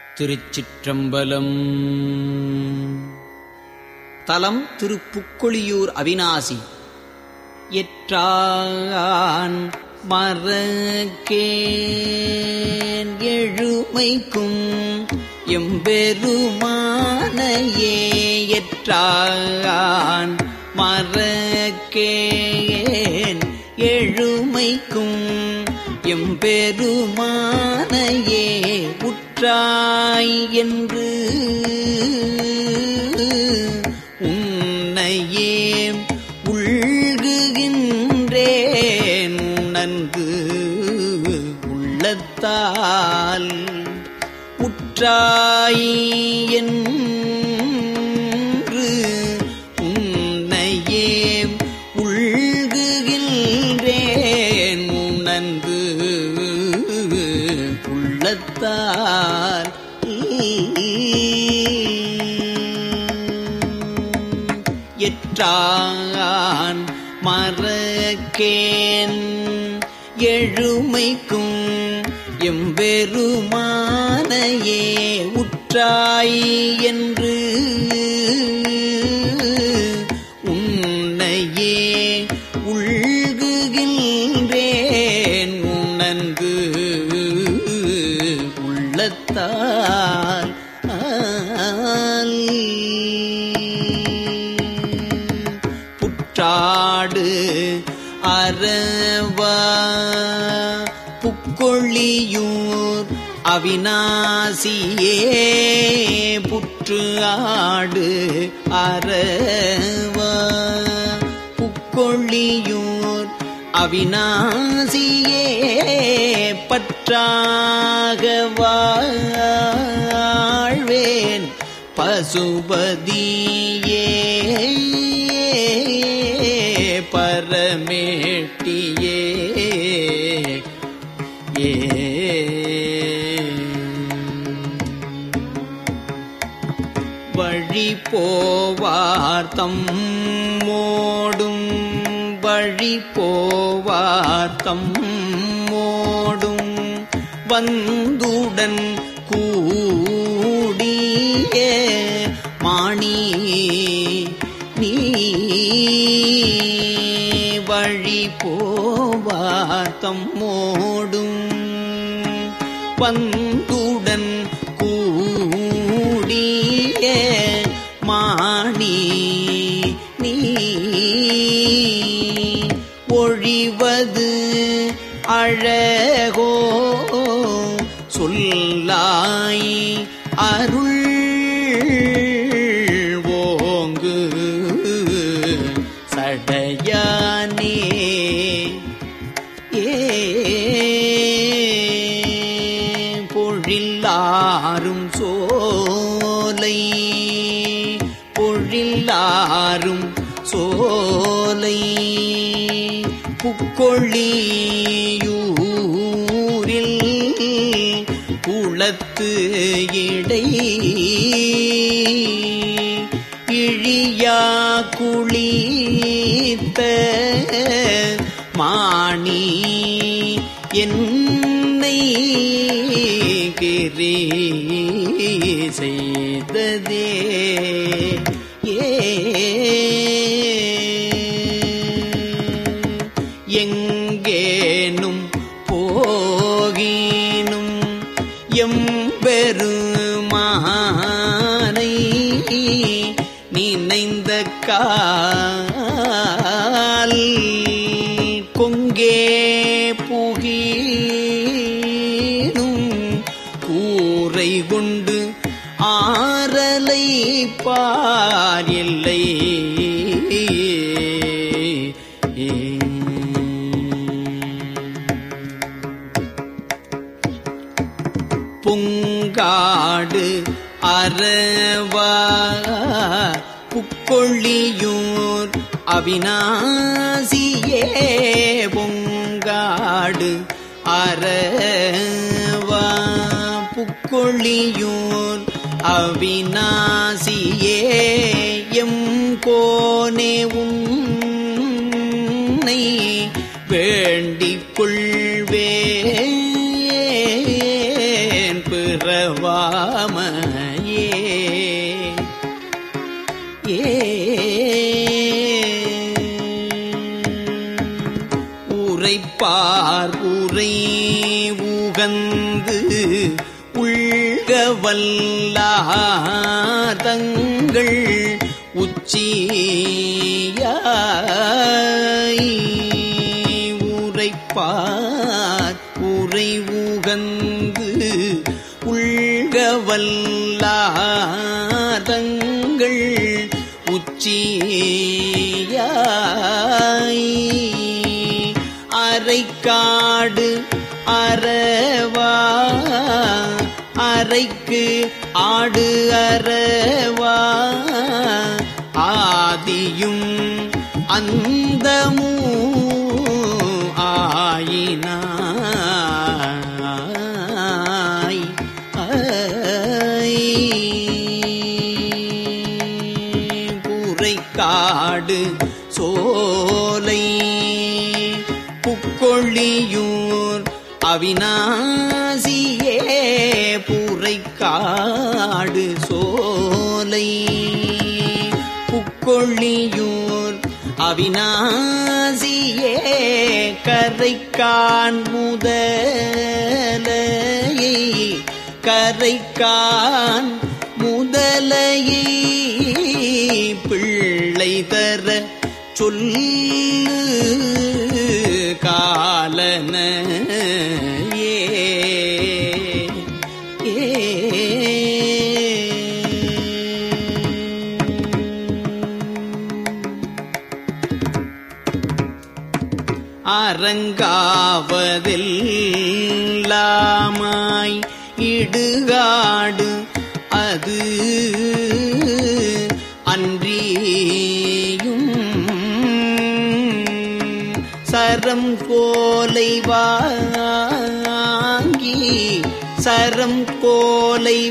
திருச்சிற்றம்பலம் தலம் திருப்புக்கொழியூர் அவிநாசி எற்றான் மறக்கேன் எழுமைக்கும் எம்பெருமானையே எற்றான் மறக்கேன் எழுமைக்கும் எம்பெருமானையே உற்றாய் என்று உன்னையே உள்குகின்றேன் நன்கு உள்ளத்தால் உற்றாய் என்று உன்னையே உள்குகின்றேன் நன்கு உள்ளத்தால் எற்றான் மறக்கேன் எழுமைக்கும் எம்பெருமானையே உற்றாய் என்று உன்னையே உள்குகின்றேன் நன்கு உள்ளத்தால் புற்றாடு அரவா புக்கொள்ளியூர் அவிநாசியே புற்று ஆடு அரவா புக்கொள்ளியூர் அவிநாசியே பற்றாக வாழ்வேன் பசுபதியே பரமேட்டியே ஏ வழி போவார்த்தம் மோடும் வழி போவார்த்தம் மோடும் வந்துடன் கூடிய மாணி நீ வழி போவார்த்தம் மோடும் வந்துடன் கூடிய மாணி நீ ஒழிவது அழகோ சொல்லாய் அருள் ஓங்கு சடையானே ஏ பொழில்லாரும் சோலை பொழில்லாரும் சோலை புக்கொள்ளியூரில் குளத்து இடை இழியா குளித்த மாணி என்னை கிரி செய்ததே ஏ எங்கேனும் போகினும் எம்பெருமானை நினைந்த கால் கொங்கே புகீனும் கூரை கொண்டு ஆரலை பார் இல்லை பொங்காடு அரவா புக்கொள்ளியூர் அவிநாசியே பொங்காடு அரவா புக்கொள்ளியூர் அவிநாசியே எம் கோனே உன்னை வேண்டிக் கொள்வேன் பிறவ வாமையே ஏ உரைப்பார் உரை உகந்து உள்க வல்லார் தங்கள் உச்சியாய் உரைப்பார் உரை உகந்து உள்க வல்லார் தங்கள் உச்சியாய் அரைக்காடு அறவா அரைக்கு ஆடு அறவா ஆதியும் அந்தமூ ஆயினாய் பூரைக்காடு சோலை புக்கொள்ளியூர் அவிநாசியே பூரைக்காடு சோலை புக்கொள்ளியூர் அவிநாசியே கரைக்கான் முதலையை கரைக்கான் முதலையை பிள்ளை தர சொல்லு காலன ஏ அரங்காவதெல்லாமாய் இடுகாடு அது அன்றியும் சரம் கோலை வாங்கி சரம் கோலை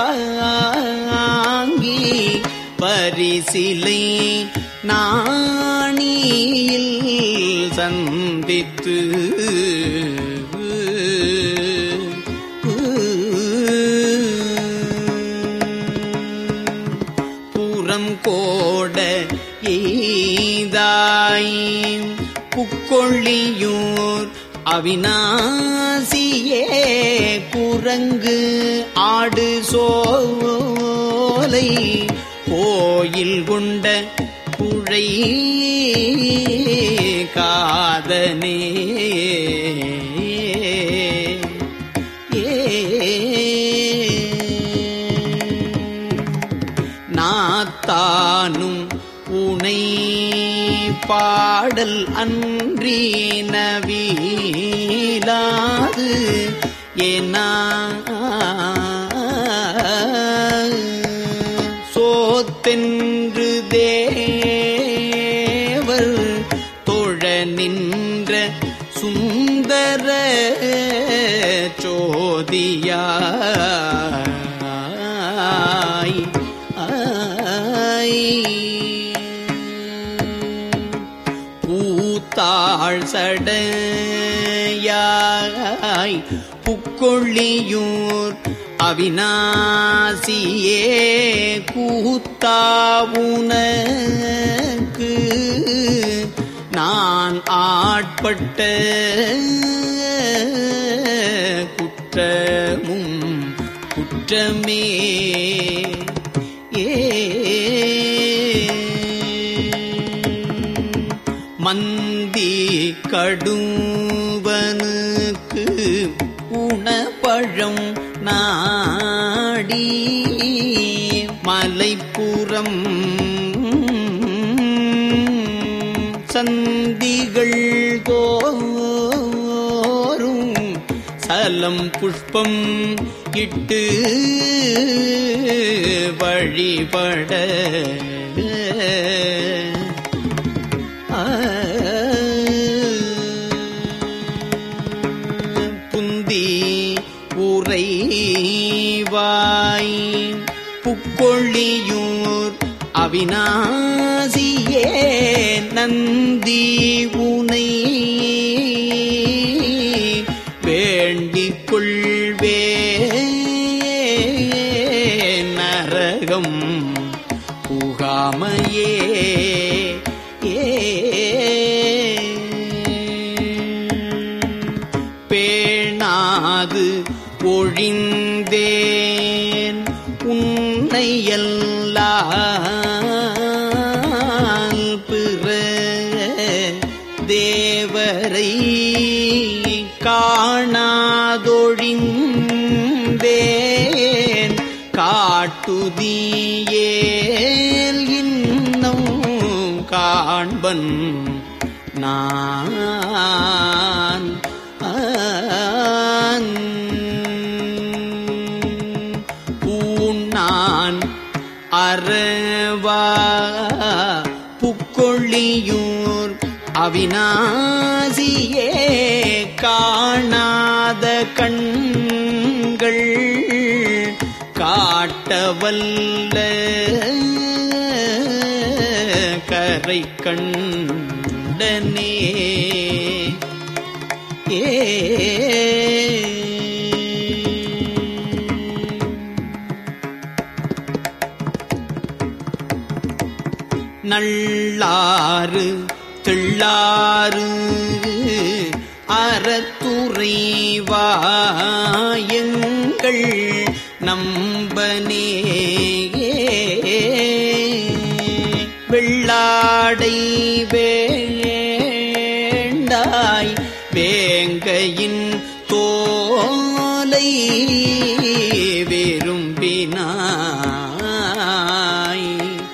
வாங்கி பரிசிலை நாணியில் சந்தித்து புறம் கோட எய்தாய் புக்கொள்ளியூர் அவிநாசியே குரங்கு ஆடு சோலை கோயில் கொண்ட புழை காதனே நாத்தானும் உனை பாடல் அன்றி நவீலாது ஏனா சோத்தென்று தேவர் தொழ நின்ற சுந்தர சோதியாய் ஆய் பூத்தாள் சடையாய் புக்கொள்ளியூர் அவிநாசியே கூத்தாவுனக்கு நான் ஆட்பட்ட குற்றமும் குற்றமே ஏ மந்தி கடுவனுக்கு உணப்பழம் நாடி மலைப்புறம் சந்திகள் தோறும் சலம் புஷ்பம் இட்டு வழிபட புந்தி உறைவாய் புக்கொள்ளியூர் அவிநாசியே நந்தி உனை வேண்டிக் கொள்வே உலகம் புகாமையே ஏ பேணாது ஒழிந்தேன் உன்னையல்லால் பிற தேவரை காணாதொழிந்தேன் காட்டுதியேல் இன்னும் காண்பன் நான் ஆன். பூண்ணான் அறவா புக்கொள்ளியூர் அவிநாசியே காணாத கண்கள் காட்டவல்ல கரை கண்டனே ஏ நள்ளாறு தெள்ளாறு அறத்துறைவாயங்கள் நம்பனே வெள்ளாடை வேண்டாய் வேங்கையின் தோலை விரும்பினாய்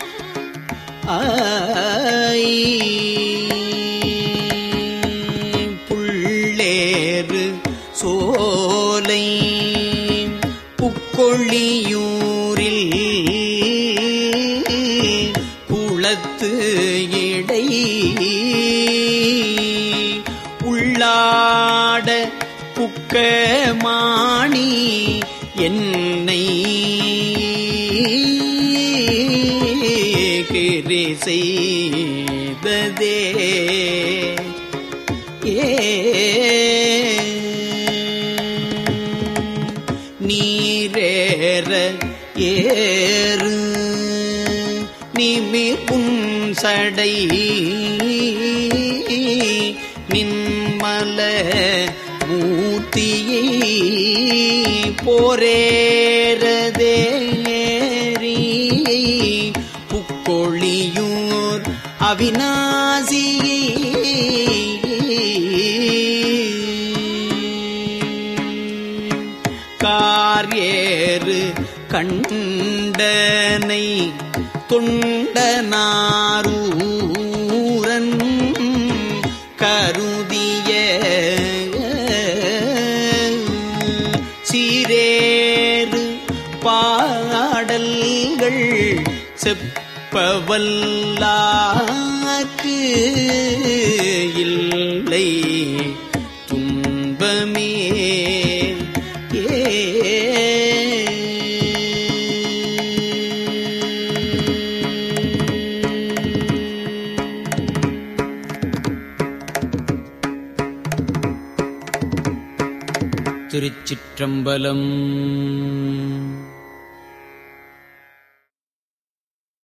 ஆய் புள்ளேறு சோலை புக்கொள்ளியூரில் குளத்து இடை உள்ளாட புக்கமாணி என்னை கிரி செய்ததே ஏ நீரேற ஏறு நிமிர்பும் சடை நின்மல மூர்த்தியை போரேறதேரி புக்கொழியூர் அவிநாசியை கார்ஏறு கண்டனை தொண்டனாரூரன் கருதிய சீரேறு பாடல்கள் செப்பவல்லாக்கு இல்லை துன்பமே ஏ திருச்சிற்றம்பலம்